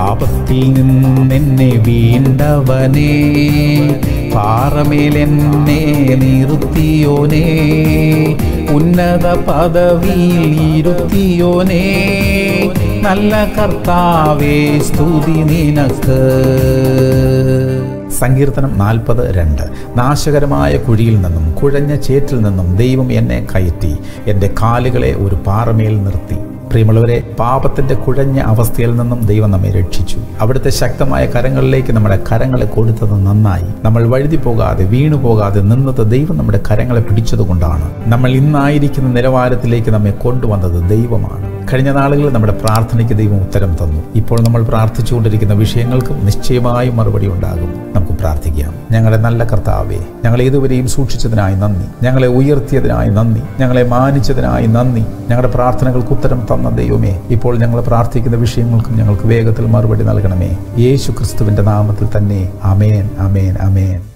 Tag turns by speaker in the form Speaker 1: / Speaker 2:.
Speaker 1: പാപത്തിൽ നിന്നെന്നെ വീണ്ടവനേ പാറമേൽ എന്നെ നിർത്തിയോനേ ഉന്നത പദവിയിൽ ഇരുത്തിയോനേ നല്ല കർത്താവേ സ്തുതി നിനക്ക് സങ്കീർത്തനം നാൽപ്പത് രണ്ട് നാശകരമായ കുഴിയിൽ നിന്നും കുഴഞ്ഞ ചേറ്റിൽ നിന്നും ദൈവം എന്നെ കയറ്റി എൻ്റെ കാലുകളെ ഒരു പാറമേൽ നിർത്തി പ്രിയമുള്ളവരെ പാപത്തിന്റെ കുഴഞ്ഞ അവസ്ഥയിൽ നിന്നും ദൈവം നമ്മെ രക്ഷിച്ചു അവിടുത്തെ ശക്തമായ കരങ്ങളിലേക്ക് നമ്മുടെ കരങ്ങളെ കൊടുത്തത് നന്നായി നമ്മൾ വഴുതി പോകാതെ വീണു പോകാതെ നിന്നത് ദൈവം നമ്മുടെ കരങ്ങളെ പിടിച്ചതുകൊണ്ടാണ് നമ്മൾ ഇന്നായിരിക്കുന്ന നിലവാരത്തിലേക്ക് നമ്മെ കൊണ്ടുവന്നത് ദൈവമാണ് കഴിഞ്ഞ നാളുകളിൽ നമ്മുടെ പ്രാർത്ഥനയ്ക്ക് ദൈവം ഉത്തരം തന്നു ഇപ്പോൾ നമ്മൾ പ്രാർത്ഥിച്ചുകൊണ്ടിരിക്കുന്ന വിഷയങ്ങൾക്കും നിശ്ചയമായും മറുപടി ഉണ്ടാകും നമുക്ക് പ്രാർത്ഥിക്കാം ഞങ്ങളുടെ നല്ല കർത്താവേ ഞങ്ങളെ ഇതുവരെയും സൂക്ഷിച്ചതിനായി നന്ദി ഞങ്ങളെ ഉയർത്തിയതിനായി നന്ദി ഞങ്ങളെ മാനിച്ചതിനായി നന്ദി ഞങ്ങളുടെ പ്രാർത്ഥനകൾക്ക് ഉത്തരം തന്ന ദൈവമേ ഇപ്പോൾ ഞങ്ങൾ പ്രാർത്ഥിക്കുന്ന വിഷയങ്ങൾക്കും ഞങ്ങൾക്ക് വേഗത്തിൽ മറുപടി നൽകണമേ യേശു ക്രിസ്തുവിന്റെ നാമത്തിൽ തന്നെ അമേൻ അമേൻ അമേൻ